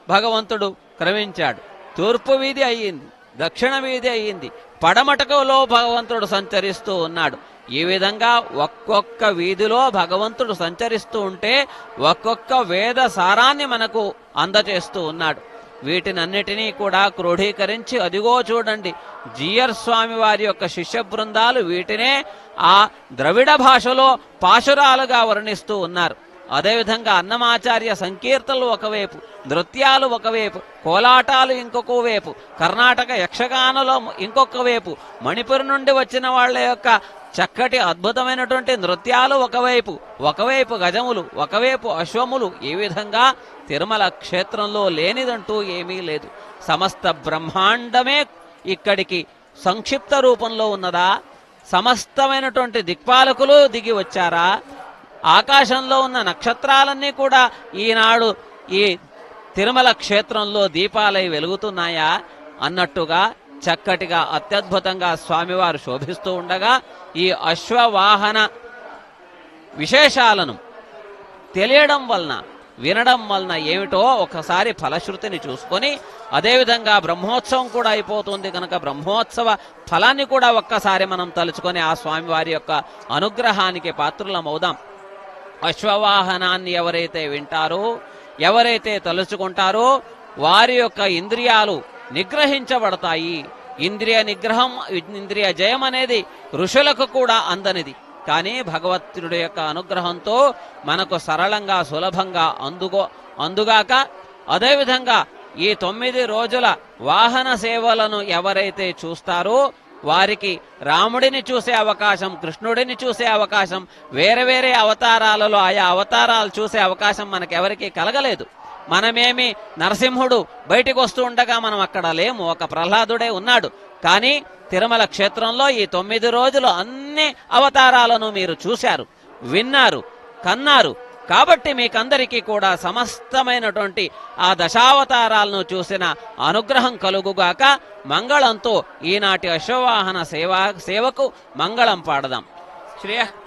భగవంతుడు క్రమించాడు తూర్పు వీధి అయ్యింది దక్షిణ వీధి అయ్యింది పడమటకులో భగవంతుడు సంచరిస్తూ ఉన్నాడు ఈ విధంగా ఒక్కొక్క వీధిలో భగవంతుడు సంచరిస్తూ ఉంటే ఒక్కొక్క వేద సారాన్ని మనకు అందజేస్తూ ఉన్నాడు వీటినన్నిటినీ కూడా క్రోఢీకరించి అదిగో చూడండి జియర్ స్వామి వారి యొక్క శిష్య బృందాలు వీటినే ఆ ద్రవిడ భాషలో పాశురాలుగా వర్ణిస్తూ ఉన్నారు అదేవిధంగా అన్నమాచార్య సంకీర్తనలు ఒకవైపు నృత్యాలు ఒకవైపు కోలాటాలు ఇంకొక వైపు కర్ణాటక యక్షగానలో ఇంకొక వైపు మణిపురి నుండి వచ్చిన వాళ్ళ యొక్క చక్కటి అద్భుతమైనటువంటి నృత్యాలు ఒకవైపు ఒకవైపు గజములు ఒకవైపు అశ్వములు ఈ విధంగా తిరుమల క్షేత్రంలో లేనిదంటూ ఏమీ లేదు సమస్త బ్రహ్మాండమే ఇక్కడికి సంక్షిప్త రూపంలో ఉన్నదా సమస్తమైనటువంటి దిక్పాలకులు దిగి వచ్చారా ఆకాశంలో ఉన్న నక్షత్రాలన్నీ కూడా ఈనాడు ఈ తిరుమల క్షేత్రంలో దీపాలై వెలుగుతున్నాయా అన్నట్టుగా చక్కటిగా అత్యద్భుతంగా స్వామివారు శోభిస్తూ ఉండగా ఈ అశ్వవాహన విశేషాలను తెలియడం వలన వినడం వలన ఏమిటో ఒకసారి ఫలశ్రుతిని చూసుకొని అదేవిధంగా బ్రహ్మోత్సవం కూడా అయిపోతుంది కనుక బ్రహ్మోత్సవ ఫలాన్ని కూడా ఒక్కసారి మనం తలుచుకొని ఆ స్వామివారి యొక్క అనుగ్రహానికి పాత్రులమవుదాం అశ్వవాహనాన్ని ఎవరైతే వింటారో ఎవరైతే తలుచుకుంటారో వారి యొక్క ఇంద్రియాలు నిగ్రహించబడతాయి ఇంద్రియ నిగ్రహం ఇంద్రియ జయం అనేది ఋషులకు కూడా అందనిది కానీ భగవత్తుడి యొక్క అనుగ్రహంతో మనకు సరళంగా సులభంగా అందుగో అందుగాక అదేవిధంగా ఈ తొమ్మిది రోజుల వాహన సేవలను ఎవరైతే చూస్తారో వారికి రాముడిని చూసే అవకాశం కృష్ణుడిని చూసే అవకాశం వేరే వేరే అవతారాలలో ఆయా అవతారాలు చూసే అవకాశం మనకెవరికి కలగలేదు మనమేమి నరసింహుడు బయటికి వస్తూ ఉండగా మనం అక్కడ లేము ఒక ప్రహ్లాదుడే ఉన్నాడు కానీ తిరుమల క్షేత్రంలో ఈ తొమ్మిది రోజులు అన్ని అవతారాలను మీరు చూశారు విన్నారు కన్నారు కాబట్టి మీకందరికీ కూడా సమస్తమైనటువంటి ఆ దశావతారాలను చూసిన అనుగ్రహం కలుగుగాక మంగళంతో ఈనాటి అశ్వవాహన సేవా సేవకు మంగళం పాడదాం శ్రేయ